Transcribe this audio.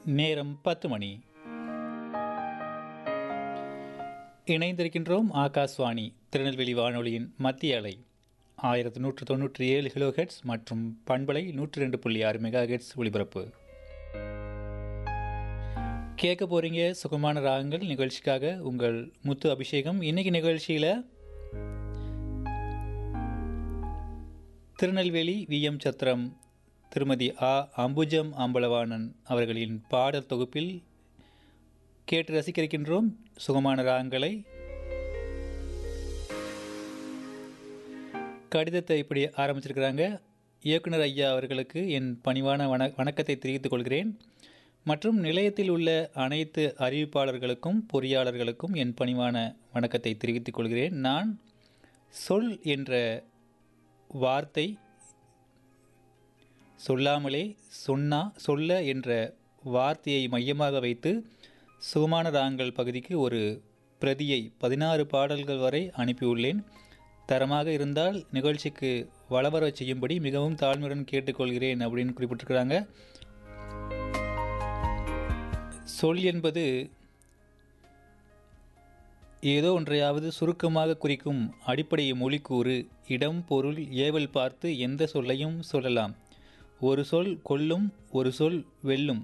நேரம் பத்து மணி இணைந்திருக்கின்றோம் ஆகாஷ்வாணி திருநெல்வேலி வானொலியின் மத்திய அலை ஆயிரத்து நூற்று தொண்ணூற்றி ஏழு கிலோஹெட்ஸ் மற்றும் பண்பலை நூற்றி ரெண்டு புள்ளி ஆறு மெகா ஹெட்ஸ் ஒளிபரப்பு கேட்க போகிறீங்க சுகமான ராகங்கள் நிகழ்ச்சிக்காக உங்கள் முத்து அபிஷேகம் இன்னைக்கு நிகழ்ச்சியில் திருநெல்வேலி விஎம் சத்திரம் திருமதி ஆ அம்புஜம் அம்பலவாணன் அவர்களின் பாடல் தொகுப்பில் கேட்டு ரசிக்கிருக்கின்றோம் சுகமான ராகங்களை கடிதத்தை இப்படி ஆரம்பிச்சிருக்கிறாங்க இயக்குனர் ஐயா அவர்களுக்கு என் பணிவான வண வணக்கத்தை தெரிவித்துக் கொள்கிறேன் மற்றும் நிலையத்தில் உள்ள அனைத்து அறிவிப்பாளர்களுக்கும் பொறியாளர்களுக்கும் என் பணிவான வணக்கத்தை தெரிவித்துக் கொள்கிறேன் நான் சொல் என்ற வார்த்தை சொல்லாமலே சொன்னா சொல்ல என்ற வார்த்தையை மையமாக வைத்து சுகமான ராங்கள் பகுதிக்கு ஒரு பிரதியை பதினாறு பாடல்கள் வரை அனுப்பியுள்ளேன் தரமாக இருந்தால் நிகழ்ச்சிக்கு வளவர செய்யும்படி மிகவும் தாழ்மையுடன் கேட்டுக்கொள்கிறேன் அப்படின்னு குறிப்பிட்டிருக்கிறாங்க சொல் என்பது ஏதோ ஒன்றையாவது சுருக்கமாக குறிக்கும் அடிப்படை மொழிக்கூறு இடம் பொருள் ஏவல் பார்த்து எந்த சொல்லையும் சொல்லலாம் ஒரு சொல் கொல்லும் ஒரு சொல் வெல்லும்